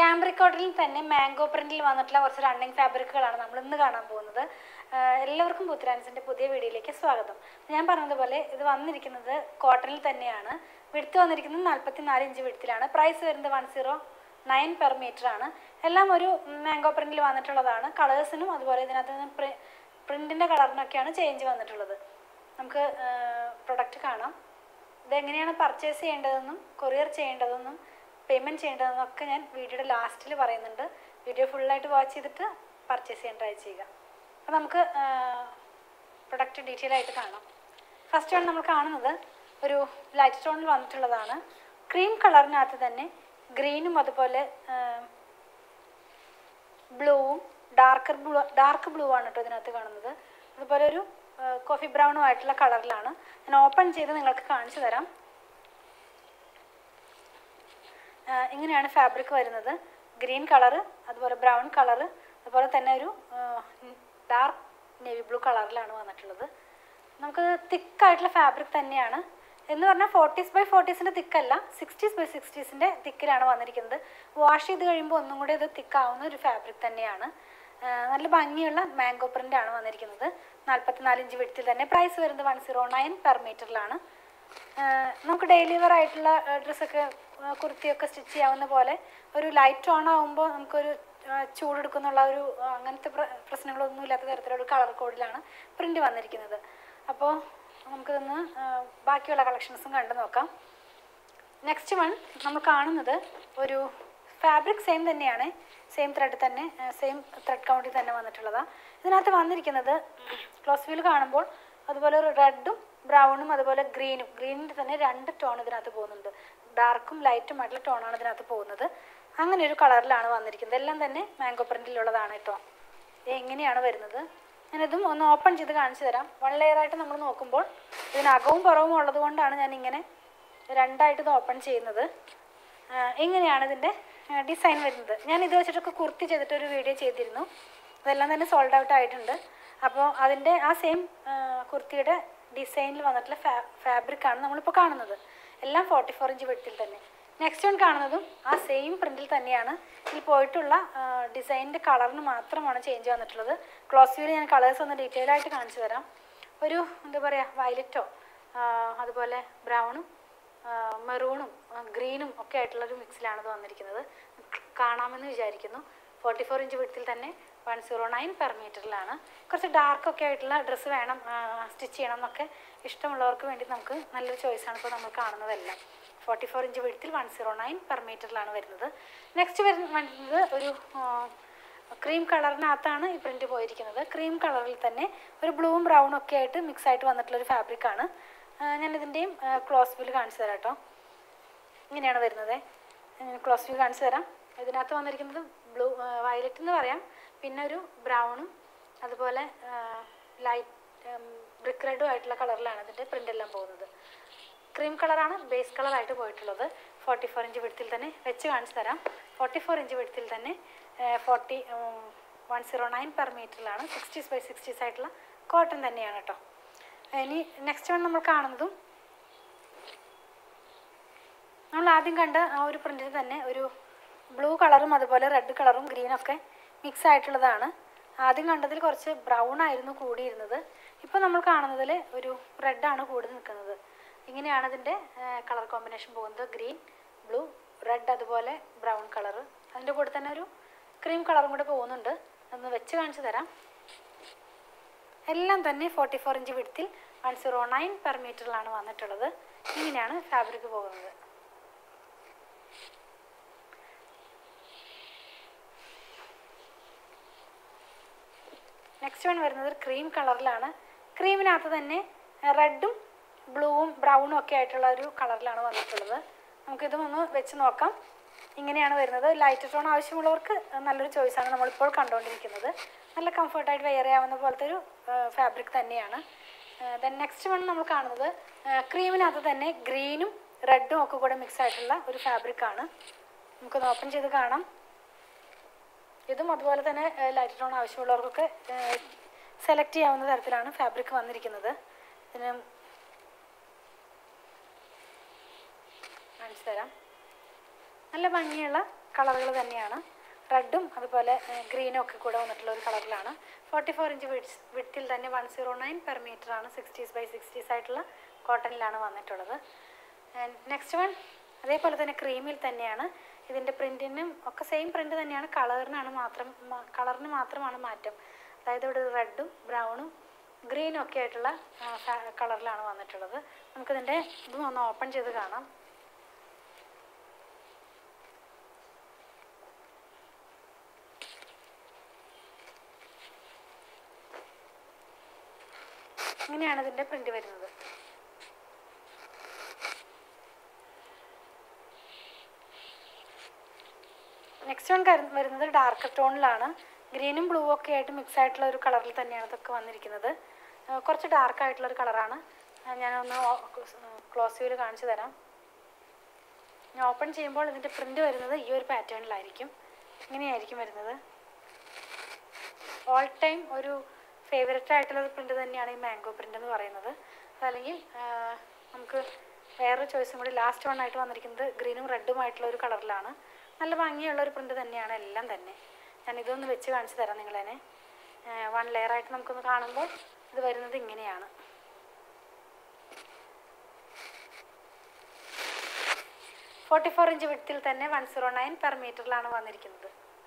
cambric കോട്ടണിൽ തന്നെ mango പ്രിന്റിൽ വന്നിട്ടുള്ള കുറച്ച് റണ്ണിങ് ഫാബ്രിക്കുകളാണ് നമ്മൾ ഇന്ന് കാണാൻ പോകുന്നത് ആഹ് എല്ലാവർക്കും പുത്രാൻസിൻ്റെ പുതിയ വീഡിയോയിലേക്ക് സ്വാഗതം ഞാൻ പറഞ്ഞതുപോലെ ഇത് വന്നിരിക്കുന്നത് കോട്ടണിൽ തന്നെയാണ് വിടുത്ത് വന്നിരിക്കുന്നത് നാൽപ്പത്തി നാല് ഇഞ്ച് വിടുത്തിലാണ് പ്രൈസ് വരുന്നത് one zero nine per metre ആണ് എല്ലാം ഒരു മാംഗോ പ്രിന്റിൽ വന്നിട്ടുള്ളതാണ് കളേഴ്സിനും അതുപോലെ ഇതിനകത്ത് നിന്ന് പ്രി പ്രിന്റിൻ്റെ കളറിനൊക്കെയാണ് ചേഞ്ച് വന്നിട്ടുള്ളത് നമുക്ക് പ്രൊഡക്റ്റ് കാണാം ഇതെങ്ങനെയാണ് പർച്ചേസ് ചെയ്യേണ്ടതെന്നും കൊറിയർ ചെയ്യേണ്ടതെന്നും പേയ്മെൻറ്റ് ചെയ്യേണ്ടതെന്നും ഒക്കെ ഞാൻ വീഡിയോയുടെ ലാസ്റ്റിൽ പറയുന്നുണ്ട് വീഡിയോ ഫുള്ളായിട്ട് വാച്ച് ചെയ്തിട്ട് പർച്ചേസ് ചെയ്യാൻ ട്രൈ ചെയ്യുക അപ്പോൾ നമുക്ക് പ്രൊഡക്റ്റ് ഡീറ്റെയിൽ ആയിട്ട് കാണാം ഫസ്റ്റ് ആണ് നമ്മൾ കാണുന്നത് ഒരു ലൈറ്റ് ടോണിൽ വന്നിട്ടുള്ളതാണ് ക്രീം കളറിനകത്ത് തന്നെ ഗ്രീനും അതുപോലെ ബ്ലൂവും ഡാർക്കർ ബ്ലൂ ഡാർക്ക് ബ്ലൂ ആണ് കേട്ടോ ഇതിനകത്ത് കാണുന്നത് അതുപോലെ ഒരു കോഫി ബ്രൗണും ആയിട്ടുള്ള കളറിലാണ് ഞാൻ ഓപ്പൺ ചെയ്ത് നിങ്ങൾക്ക് കാണിച്ചു തരാം ആ, ഇങ്ങനെയാണ് ഫാബ്രിക് വരുന്നത് ഗ്രീൻ കളറ് അതുപോലെ ബ്രൗൺ കളറ് അതുപോലെ തന്നെ ഒരു ഡാർക്ക് നേവി ബ്ലൂ കളറിലാണ് വന്നിട്ടുള്ളത് നമുക്ക് തിക്കായിട്ടുള്ള ഫാബ്രിക് തന്നെയാണ് എന്ന് പറഞ്ഞാൽ ഫോർട്ടീസ് ബൈ ഫോർട്ടീസിൻ്റെ തിക്കല്ല സിക്സ്റ്റീസ് ബൈ സിക്സ്റ്റീസിൻ്റെ തിക്കിലാണ് വന്നിരിക്കുന്നത് വാഷ് ചെയ്ത് കഴിയുമ്പോൾ ഒന്നും കൂടി ഇത് തിക്കാവുന്ന ഒരു ഫാബ്രിക് തന്നെയാണ് ആ, നല്ല ഭംഗിയുള്ള മാംഗോ പ്രിൻ്റ് ആണ് വന്നിരിക്കുന്നത് നാൽപ്പത്തിനാല് ഇഞ്ച് വിടത്തിൽ തന്നെ പ്രൈസ് വരുന്നത് വൺ സീറോ നയൻ പെർ മീറ്ററിലാണ് നമുക്ക് ഡെയിലി വെയർ ആയിട്ടുള്ള ഡ്രസ്സൊക്കെ കുർത്തിയൊക്കെ സ്റ്റിച്ച് ചെയ്യാവുന്ന പോലെ ഒരു ലൈറ്റ് ഓൺ ആകുമ്പോൾ നമുക്കൊരു ആ, ചൂടെടുക്കുന്നുള്ള ഒരു ആ, അങ്ങനത്തെ പ്ര- പ്രശ്നങ്ങളൊന്നും ഇല്ലാത്ത തരത്തിലുള്ള കളർ കോഡിലാണ് പ്രിൻ്റ് വന്നിരിക്കുന്നത് അപ്പോൾ നമുക്കിതൊന്ന് ആ, ബാക്കിയുള്ള കളക്ഷൻസും കണ്ടു നോക്കാം നെക്സ്റ്റ് വൺ നമ്മൾ കാണുന്നത് ഒരു ഫാബ്രിക് സെയിം തന്നെയാണ് സെയിം ത്രെഡ് തന്നെ സെയിം ത്രെഡ് കൗണ്ടിൽ തന്നെ വന്നിട്ടുള്ളതാണ് ഇതിനകത്ത് വന്നിരിക്കുന്നത് ക്ലോസ് വ്യൂ കാണുമ്പോൾ അതുപോലെ ഒരു റെഡും ബ്രൗണും അതുപോലെ ഗ്രീനും ഗ്രീനിൻ്റെ തന്നെ രണ്ട് ടോൺ ഇതിനകത്ത് പോകുന്നുണ്ട് ഡാർക്കും ലൈറ്റും ആയിട്ടുള്ള ടോണാണ് ഇതിനകത്ത് പോകുന്നത് അങ്ങനെ ഒരു കളറിലാണ് വന്നിരിക്കുന്നത് എല്ലാം തന്നെ മാംഗോ പ്രിൻറ്റിലുള്ളതാണ് കേട്ടോ ഇത് എങ്ങനെയാണ് വരുന്നത് ഞാനിതും ഒന്ന് ഓപ്പൺ ചെയ്ത് കാണിച്ചു തരാം വൺ ലെയറായിട്ട് നമ്മൾ നോക്കുമ്പോൾ ഇതിനകവും പുറവും ഉള്ളത് കൊണ്ടാണ് ഞാൻ ഇങ്ങനെ രണ്ടായിട്ട് ഇത് ഓപ്പൺ ചെയ്യുന്നത് ആ, ഇങ്ങനെയാണ് ഇതിൻ്റെ ഡിസൈൻ വരുന്നത് ഞാൻ ഇത് വെച്ചിട്ടൊക്കെ കുർത്തി ചെയ്തിട്ട് ഒരു വീഡിയോ ചെയ്തിരുന്നു അതെല്ലാം തന്നെ സോൾഡ് ഔട്ട് ആയിട്ടുണ്ട് അപ്പോൾ അതിൻ്റെ ആ സെയിം കുർത്തിയുടെ ഡിസൈനിൽ വന്നിട്ടുള്ള ഫാ ഫാബ്രിക്കാണ് നമ്മളിപ്പോൾ കാണുന്നത് എല്ലാം ഫോർട്ടി ഫോർ ഇഞ്ച് വെട്ടിൽ തന്നെ നെക്സ്റ്റ് വൺ കാണുന്നതും ആ സെയിം പ്രിൻറ്റിൽ തന്നെയാണ് ഇതിൽ പോയിട്ടുള്ള ഡിസൈനിൻ്റെ കളറിന് മാത്രമാണ് ചേഞ്ച് വന്നിട്ടുള്ളത് ക്ലോസ് വ്യൂവിൽ ഞാൻ കളേഴ്സ് ഒന്ന് ഡീറ്റെയിൽ ആയിട്ട് കാണിച്ചു തരാം ഒരു എന്താ പറയുക വയലറ്റോ അതുപോലെ ബ്രൗണും മെറൂണും ഗ്രീനും ഒക്കെ ആയിട്ടുള്ളൊരു മിക്സിലാണ് ഇത് വന്നിരിക്കുന്നത് കാണാമെന്ന് വിചാരിക്കുന്നു ഫോർട്ടി ഫോർ ഇഞ്ച് വിടത്തിൽ തന്നെ വൺ സീറോ നയൻ പെർ മീറ്ററിലാണ് കുറച്ച് ഡാർക്ക് ഒക്കെ ആയിട്ടുള്ള ഡ്രസ്സ് വേണം സ്റ്റിച്ച് ചെയ്യണം എന്നൊക്കെ ഇഷ്ടമുള്ളവർക്ക് വേണ്ടി നമുക്ക് നല്ലൊരു ചോയ്സാണ് ഇപ്പോൾ നമ്മൾ കാണുന്നതെല്ലാം ഫോർട്ടി ഫോർ ഇഞ്ച് വിടത്തിൽ വൺ സീറോ നയൻ പെർ മീറ്ററിലാണ് വരുന്നത് നെക്സ്റ്റ് വരുന്നത് ഒരു ക്രീം കളറിനകത്താണ് ഈ പ്രിന്റ് പോയിരിക്കുന്നത് ക്രീം കളറിൽ തന്നെ ഒരു ബ്ലൂവും ബ്രൗണും ഒക്കെ ആയിട്ട് മിക്സ് ആയിട്ട് വന്നിട്ടുള്ള ഒരു ഫാബ്രിക്കാണ് ഞാൻ ഇതിൻ്റെയും ക്ലോസ് വ്യൂ കാണിച്ചു തരാം കേട്ടോ ഇങ്ങനെയാണ് വരുന്നത് ഞാൻ ക്ലോസ് വ്യൂ കാണിച്ചു തരാം ഇതിനകത്ത് വന്നിരിക്കുന്നത് ബ്ലൂ വയലറ്റ് എന്ന് പറയാം പിന്നെ ഒരു ബ്രൗണും അതുപോലെ ലൈറ്റ് ബ്രിക്ക് റെഡും ആയിട്ടുള്ള കളറിലാണ് ഇതിൻ്റെ പ്രിൻ്റ് എല്ലാം പോകുന്നത് ക്രീം കളറാണ് ബേസ് കളറായിട്ട് പോയിട്ടുള്ളത് ഫോർട്ടി ഫോർ ഇഞ്ച് വിടത്തിൽ തന്നെ വെച്ച് കാണിച്ചു തരാം ഫോർട്ടി ഫോർ ഇഞ്ച് വിടത്തിൽ തന്നെ forty one zero nine per മീറ്ററിലാണ് സിക്സ്റ്റീസ് ബൈ സിക്സ്റ്റീസ് ആയിട്ടുള്ള കോട്ടൺ തന്നെയാണ് കേട്ടോ ഇനി നെക്സ്റ്റ് വൺ നമ്മൾ കാണുന്നതും നമ്മൾ ആദ്യം കണ്ട ആ ഒരു പ്രിൻറ്റിൽ തന്നെ ഒരു ബ്ലൂ കളറും അതുപോലെ റെഡ് കളറും ഗ്രീനൊക്കെ മിക്സ് ആയിട്ടുള്ളതാണ് ആദ്യം കണ്ടതിൽ കുറച്ച് ബ്രൗൺ ആയിരുന്നു കൂടിയിരുന്നത് ഇപ്പോൾ നമ്മൾ കാണുന്നതിൽ ഒരു റെഡാണ് കൂടി നിൽക്കുന്നത് ഇങ്ങനെയാണ് ഇതിൻ്റെ കളർ കോമ്പിനേഷൻ പോകുന്നത് ഗ്രീൻ ബ്ലൂ റെഡ് അതുപോലെ ബ്രൗൺ കളറ് അതിൻ്റെ കൂടെ തന്നെ ഒരു ക്രീം കളറും കൂടെ പോകുന്നുണ്ട് ഒന്ന് വെച്ച് കാണിച്ചു തരാം എല്ലാം തന്നെ ഫോർട്ടി ഫോർ ഇഞ്ച് വിടത്തിൽ വൺ സീറോ നയൻ പെർ മീറ്ററിലാണ് വന്നിട്ടുള്ളത് ഇങ്ങനെയാണ് ഫാബ്രിക് പോകുന്നത് നെക്സ്റ്റ് വൺ വരുന്നത് ഒരു ക്രീം കളറിലാണ് ക്രീമിനകത്ത് തന്നെ റെഡും ബ്ലൂവും ബ്രൗണും ഒക്കെ ആയിട്ടുള്ള ഒരു കളറിലാണ് വന്നിട്ടുള്ളത് നമുക്കിതും ഒന്ന് വെച്ച് നോക്കാം ഇങ്ങനെയാണ് വരുന്നത് ലൈറ്റ് ടോൺ ആവശ്യമുള്ളവർക്ക് നല്ലൊരു ചോയ്സാണ് നമ്മളിപ്പോൾ കണ്ടുകൊണ്ടിരിക്കുന്നത് നല്ല കംഫർട്ടായിട്ട് വെയർ ചെയ്യാവുന്ന പോലത്തെ ഒരു ഫാബ്രിക് തന്നെയാണ് ദെൻ നെക്സ്റ്റ് വൺ നമ്മൾ കാണുന്നത് ക്രീമിനകത്ത് തന്നെ ഗ്രീനും റെഡും ഒക്കെ കൂടെ മിക്സ് ആയിട്ടുള്ള ഒരു ഫാബ്രിക്കാണ് നമുക്കൊന്ന് ഓപ്പൺ ചെയ്ത് കാണാം ഇതും അതുപോലെ തന്നെ ലൈറ്റ് ടോൺ ആവശ്യമുള്ളവർക്കൊക്കെ സെലക്ട് ചെയ്യാവുന്ന തരത്തിലാണ് ഫാബ്രിക് വന്നിരിക്കുന്നത് ഇതിന് കാണിച്ചു തരാം നല്ല ഭംഗിയുള്ള കളറുകൾ തന്നെയാണ് റെഡും അതുപോലെ ഗ്രീനും ഒക്കെ കൂടെ വന്നിട്ടുള്ള ഒരു കളറിലാണ് ഫോർട്ടി ഫോർ ഇഞ്ച് വിഡ്സ് വിഡ്ത്തിൽ തന്നെ one zero nine per metre ആണ് സിക്സ്റ്റീസ് ബൈ സിക്സ്റ്റീസ് ആയിട്ടുള്ള കോട്ടണിലാണ് വന്നിട്ടുള്ളത് നെക്സ്റ്റ് വൺ അതേപോലെ തന്നെ ക്രീമിൽ തന്നെയാണ് ഇതിൻ്റെ പ്രിൻറ്റിനും ഒക്കെ സെയിം പ്രിൻ്റ് തന്നെയാണ് കളറിനാണ് മാത്രം കളറിന് മാത്രമാണ് മാറ്റം അതായത് ഇവിടെ റെഡും ബ്രൗണും ഗ്രീനും ഒക്കെ ആയിട്ടുള്ള കളറിലാണ് വന്നിട്ടുള്ളത് നമുക്കിതിൻ്റെ ഇതും ഒന്ന് ഓപ്പൺ ചെയ്ത് കാണാം ഇങ്ങനെയാണ് ഇതിൻ്റെ പ്രിൻ്റ് വരുന്നത് നെക്സ്റ്റ് വൺ വരുന്നത് ഡാർക്ക് ടോണിലാണ് ഗ്രീനും ബ്ലൂ ഒക്കെ ആയിട്ട് മിക്സ് ആയിട്ടുള്ള ഒരു കളറിൽ തന്നെയാണ് ഇതൊക്കെ വന്നിരിക്കുന്നത് ആ, കുറച്ച് ഡാർക്ക് ആയിട്ടുള്ള ഒരു കളറാണ് ഞാനൊന്ന് ക്ലോസ് വ്യൂവിൽ കാണിച്ചു തരാം ഞാൻ ഓപ്പൺ ചെയ്യുമ്പോൾ ഇതിൻ്റെ പ്രിൻ്റ് വരുന്നത് ഈ ഒരു പാറ്റേണിലായിരിക്കും ഇങ്ങനെയായിരിക്കും വരുന്നത് ഓൾ ടൈം ഒരു ഫേവററ്റ് ആയിട്ടുള്ള ഒരു പ്രിൻ്റ് തന്നെയാണ് ഈ മാംഗോ പ്രിൻ്റ് എന്ന് പറയുന്നത് അതല്ലെങ്കിൽ ആ, നമുക്ക് വേറൊരു ചോയ്സും കൂടി ലാസ്റ്റ് വൺ ആയിട്ട് വന്നിരിക്കുന്നത് ഗ്രീനും റെഡും ആയിട്ടുള്ള ഒരു കളറിലാണ് നല്ല ഭംഗിയുള്ള ഒരു പ്രിൻ്റ് തന്നെയാണ് എല്ലാം തന്നെ ഞാൻ ഇതൊന്ന് വെച്ച് കാണിച്ചു തരാം നിങ്ങളെന്നെ വൺ ലെയർ ആയിട്ട് നമുക്കൊന്ന് കാണുമ്പോൾ ഇത് വരുന്നത് ഇങ്ങനെയാണ് ഫോർട്ടി ഫോർ ഇഞ്ച് വിഡ്ത്തിൽ തന്നെ വൺ സീറോ നയൻ പെർ മീറ്ററിലാണ് വന്നിരിക്കുന്നത്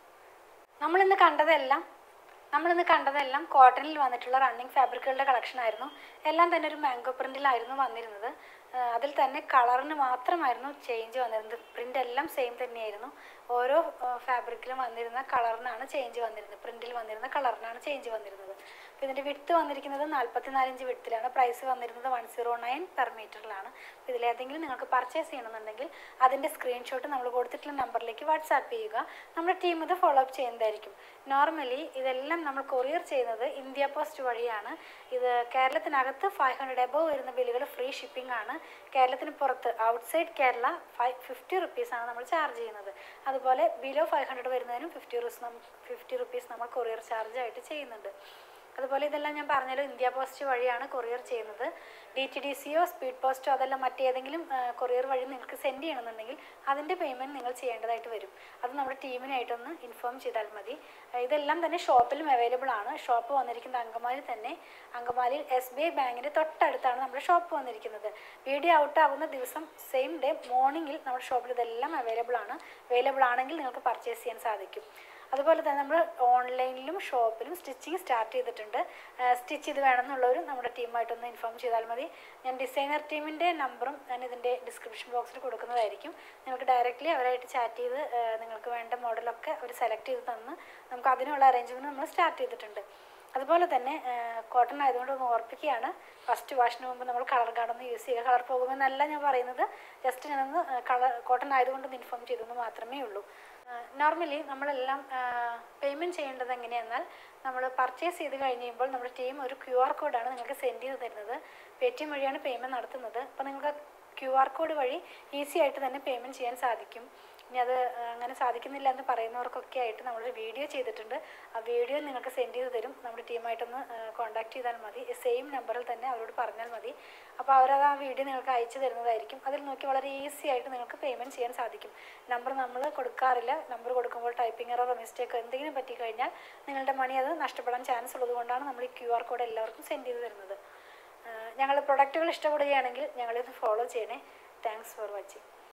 നമ്മളിന്ന് കണ്ടതെല്ലാം നമ്മളിന്ന് കണ്ടതെല്ലാം കോട്ടണിൽ വന്നിട്ടുള്ള റണ്ണിങ് ഫാബ്രിക്കുകളുടെ കളക്ഷൻ ആയിരുന്നു എല്ലാം തന്നെ ഒരു മാംഗോ പ്രിന്റിലായിരുന്നു വന്നിരുന്നത് ആ, അതിൽ തന്നെ കളറിന് മാത്രമായിരുന്നു ചേഞ്ച് വന്നിരുന്നത് പ്രിന്റ് എല്ലാം സെയിം തന്നെയായിരുന്നു ഓരോ ഫാബ്രിക്കിലും വന്നിരുന്ന കളറിനാണ് ചേഞ്ച് വന്നിരുന്നത് പ്രിന്റിൽ വന്നിരുന്ന കളറിനാണ് ചേഞ്ച് വന്നിരുന്നത് അപ്പോൾ ഇതിൻ്റെ വിട്ട് വന്നിരിക്കുന്നത് നാൽപ്പത്തിനാല് ഇഞ്ച് വിട്ടിലാണ് പ്രൈസ് വന്നിരുന്നത് വൺ സീറോ നയൻ പെർ മീറ്ററിലാണ് അപ്പോൾ ഇതിലേതെങ്കിലും നിങ്ങൾക്ക് പർച്ചേസ് ചെയ്യണമെന്നുണ്ടെങ്കിൽ അതിൻ്റെ സ്ക്രീൻഷോട്ട് നമ്മൾ കൊടുത്തിട്ടുള്ള നമ്പറിലേക്ക് വാട്സാപ്പ് ചെയ്യുക നമ്മുടെ ടീം ഇത് ഫോളോ അപ്പ് ചെയ്യുന്നതായിരിക്കും നോർമലി ഇതെല്ലാം നമ്മൾ കൊറിയർ ചെയ്യുന്നത് ഇന്ത്യ പോസ്റ്റ് വഴിയാണ് ഇത് കേരളത്തിനകത്ത് ഫൈവ് ഹൺഡ്രഡ് എബോവ് വരുന്ന ബില്ലുകൾ ഫ്രീ ഷിപ്പിംഗ് ആണ് കേരളത്തിന് പുറത്ത് ഔട്ട്സൈഡ് കേരള ഫൈവ് ഫിഫ്റ്റി റുപ്പീസാണ് നമ്മൾ ചാർജ് ചെയ്യുന്നത് അതുപോലെ ബിലോ ഫൈവ് ഹൺഡ്രഡ് വരുന്നതിനും ഫിഫ്റ്റി റുപ്പീസ് ഫിഫ്റ്റി റുപ്പീസ് നമ്മൾ കൊറിയർ ചാർജ് ആയിട്ട് ചെയ്യുന്നുണ്ട് അതുപോലെ ഇതെല്ലാം ഞാൻ പറഞ്ഞല്ലോ ഇന്ത്യ പോസ്റ്റ് വഴിയാണ് കൊറിയർ ചെയ്യുന്നത് ഡി ടി ഡി സിയോ സ്പീഡ് പോസ്റ്റോ അതെല്ലാം മറ്റേതെങ്കിലും കൊറിയർ വഴി നിങ്ങൾക്ക് സെൻഡ് ചെയ്യണമെന്നുണ്ടെങ്കിൽ അതിൻ്റെ പേയ്മെൻറ്റ് നിങ്ങൾ ചെയ്യേണ്ടതായിട്ട് വരും അത് നമ്മുടെ ടീമിനായിട്ടൊന്ന് ഇൻഫോം ചെയ്താൽ മതി ആ, ഇതെല്ലാം തന്നെ ഷോപ്പിലും അവൈലബിൾ ആണ് ഷോപ്പ് വന്നിരിക്കുന്നത് അങ്കമാലി തന്നെ അങ്കമാലിയിൽ എസ് ബി ഐ ബാങ്കിൻ്റെ തൊട്ടടുത്താണ് നമ്മുടെ ഷോപ്പ് വന്നിരിക്കുന്നത് വീഡിയോ ഔട്ട് ആകുന്ന ദിവസം സെയിം ഡേ മോർണിംഗിൽ നമ്മുടെ ഷോപ്പിൽ ഇതെല്ലാം അവൈലബിൾ ആണ് അവൈലബിൾ ആണെങ്കിൽ നിങ്ങൾക്ക് പർച്ചേസ് ചെയ്യാൻ സാധിക്കും അതുപോലെ തന്നെ നമ്മൾ ഓൺലൈനിലും ഷോപ്പിലും സ്റ്റിച്ചിങ് സ്റ്റാർട്ട് ചെയ്തിട്ടുണ്ട് സ്റ്റിച്ച് ചെയ്ത് വേണമെന്നുള്ളവർ നമ്മുടെ ടീമായിട്ടൊന്ന് ഇൻഫോം ചെയ്താൽ മതി ഞാൻ ഡിസൈനർ ടീമിൻ്റെ നമ്പറും ഞാൻ ഇതിൻ്റെ ഡിസ്ക്രിപ്ഷൻ ബോക്സിൽ കൊടുക്കുന്നതായിരിക്കും നിങ്ങൾക്ക് ഡയറക്റ്റ്ലി അവരായിട്ട് ചാറ്റ് ചെയ്ത് ആ, നിങ്ങൾക്ക് വേണ്ട മോഡലൊക്കെ അവർ സെലക്ട് ചെയ്ത് തന്ന് നമുക്ക് അതിനുള്ള അറേഞ്ച്മെൻറ്റ് നമ്മൾ സ്റ്റാർട്ട് ചെയ്തിട്ടുണ്ട് അതുപോലെ തന്നെ കോട്ടൺ ആയതുകൊണ്ട് ഒന്ന് ഓർപ്പിക്കുകയാണ് ഫസ്റ്റ് വാഷിന് മുമ്പ് നമ്മൾ കളർ കാർഡൊന്ന് യൂസ് ചെയ്യുക കളർ പോകുമെന്നല്ല ഞാൻ പറയുന്നത് ജസ്റ്റ് ഞാനൊന്ന് കളർ കോട്ടൺ ആയതുകൊണ്ടൊന്ന് ഇൻഫോം ചെയ്തെന്ന് മാത്രമേ ഉള്ളൂ നോർമലി നമ്മളെല്ലാം പേയ്മെൻറ്റ് ചെയ്യേണ്ടത് എങ്ങനെയെന്നാൽ നമ്മൾ പർച്ചേസ് ചെയ്ത് കഴിഞ്ഞ് കഴിയുമ്പോൾ നമ്മുടെ ടീം ഒരു ക്യു ആർ കോഡാണ് നിങ്ങൾക്ക് സെൻഡ് ചെയ്ത് തരുന്നത് പേ ടി എം വഴിയാണ് പേയ്മെൻറ്റ് നടത്തുന്നത് അപ്പോൾ നിങ്ങൾക്ക് ക്യു ആർ കോഡ് വഴി ഈസി ആയിട്ട് തന്നെ പേയ്മെൻറ്റ് ചെയ്യാൻ സാധിക്കും ഇനി അത് ആ, അങ്ങനെ സാധിക്കുന്നില്ല എന്ന് പറയുന്നവർക്കൊക്കെ ആയിട്ട് നമ്മളൊരു വീഡിയോ ചെയ്തിട്ടുണ്ട് ആ വീഡിയോ നിങ്ങൾക്ക് സെൻഡ് ചെയ്ത് തരും നമ്മുടെ ടീമായിട്ടൊന്ന് കോൺടാക്ട് ചെയ്താൽ മതി സെയിം നമ്പറിൽ തന്നെ അവരോട് പറഞ്ഞാൽ മതി അപ്പോൾ അവരത് ആ വീഡിയോ നിങ്ങൾക്ക് അയച്ചു തരുന്നതായിരിക്കും അതിൽ നോക്കി വളരെ ഈസി ആയിട്ട് നിങ്ങൾക്ക് പേയ്മെൻറ്റ് ചെയ്യാൻ സാധിക്കും നമ്പർ നമ്മൾ കൊടുക്കാറില്ല നമ്പർ കൊടുക്കുമ്പോൾ ടൈപ്പിംഗ് എററോ മിസ്റ്റേക്കോ എന്തെങ്കിലും പറ്റിക്കഴിഞ്ഞാൽ നിങ്ങളുടെ മണി അത് നഷ്ടപ്പെടാൻ ചാൻസ് ഉള്ളത് കൊണ്ടാണ് നമ്മൾ ഈ ക്യു ആർ കോഡ് എല്ലാവർക്കും സെൻഡ് ചെയ്ത് തരുന്നത് ഞങ്ങൾ പ്രൊഡക്റ്റുകൾ ഇഷ്ടപ്പെടുകയാണെങ്കിൽ ഞങ്ങളെ ഒന്ന് ഫോളോ ചെയ്യണേ താങ്ക്സ് ഫോർ വാച്ചിങ്